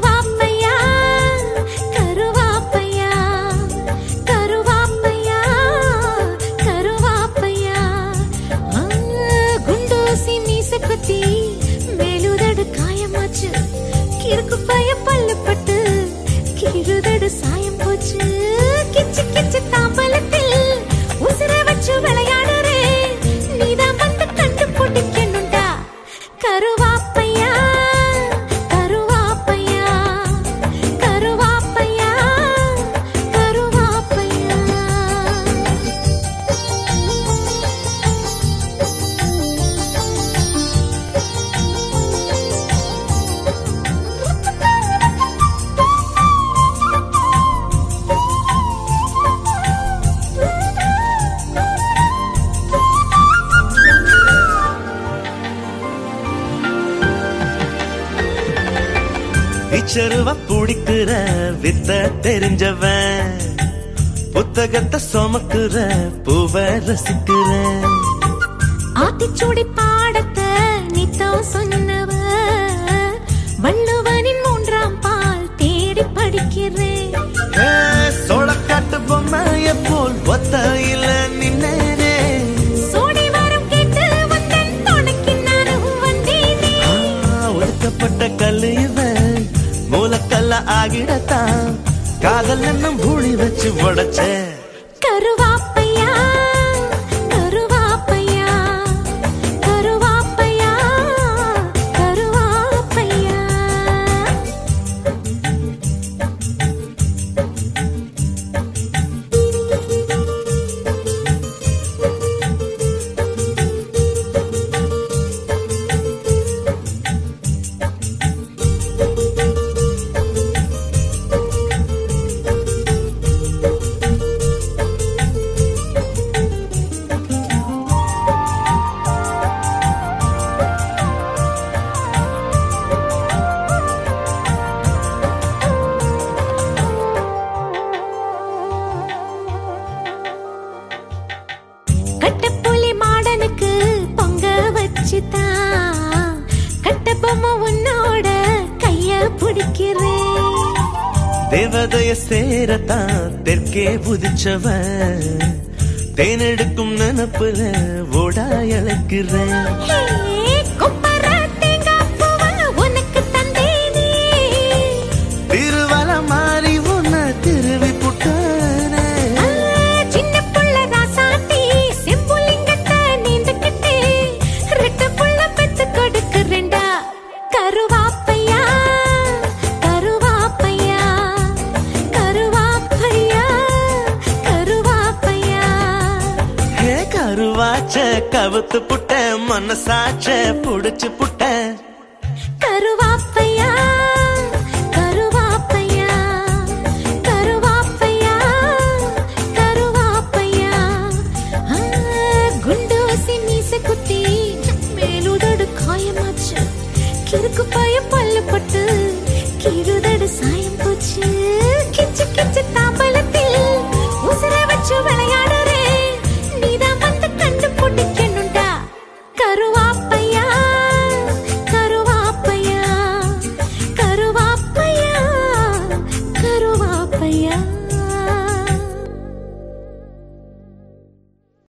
கருவாப்பையா கருவாப்பையா கருவாப்பையா கருவாப்பையா ஆ, குண்டூசி மீச குத்தி மேலுதடு காயமாச்சு கிறுக்கு பய பல்லு பட்டு கிருதடு சாயம் போச்சு கிச்சு கிச்சு தாம்பலத்தில் உசுர வச்சு விளையாடுறே நீதான் வந்து கண்டு பிடிக்கணும்டா கருவாப்பையா கருவாப்பையா கருவாப்பையா கருவாப்பையா இச்சருவ பிடிக்கிற வித்த தெரிஞ்சவன் புத்தகத்தை சுமக்குற பூவ ரசிக்கிற ஆத்திச்சூடி பாடத்தை நித்தம் சொன்னவ வள்ளுவனின் மூன்றாம் பால் தேடி படிக்கிறேன் ஏ, சோளக்காட்டு பொம்மைய போல் ஒத்தையில நின்னேனே சோடி வரம் கேட்டு வந்தேன் துணைக்கு நானும் வந்தேனே ஆ, ஒதுக்கப்பட்ட கல்லு இவன் மூலக்கல்ல ஆகிடத்தான் காதல் என்னும் பூழி வச்சு உடைச்ச கருவாப்பையா கருவாப்பையா கருவாப்பையா கருவாப்பையா கட்டப்புலி மாடனுக்கு பொங்க வச்சுதான் கட்ட பொம்மை உன்னோட கைய பிடிக்கிறேன் தேவதைய சேரத்தான் தெற்கே புதிச்சவன் தேனெடுக்கும் நினப்புல ஓடா இழக்கிறேன் ஹே, கொப்பர தேங்காய் பூவை உனக்கு தந்தேனே. திருவல மாறி உன்னை திருவி புட்டானே ஆ, சின்ன புள்ள ராசாத்தி, செம்புலிங்கத்தை நீந்துக்கிட்டு, ரெட்டை புள்ள பெத்து கொடுக்கிறேன்டா. கருவாப்பையா, கருவாப்பையா, கருவாப்பையா, கருவாப்பையா. ஏ கருவாச்ச கவுத்து புட்ட மனசாச்ச புடிச்சு புட்ட கருவாப்பையா கருவாப்பையா கருவாப்பையா கருவாப்பையா ஆ, குண்டூசி மீச குத்தி மேலுதடு காயமாச்சு கிறுக்கு பய பல்லு பட்டு கிருதடு சாய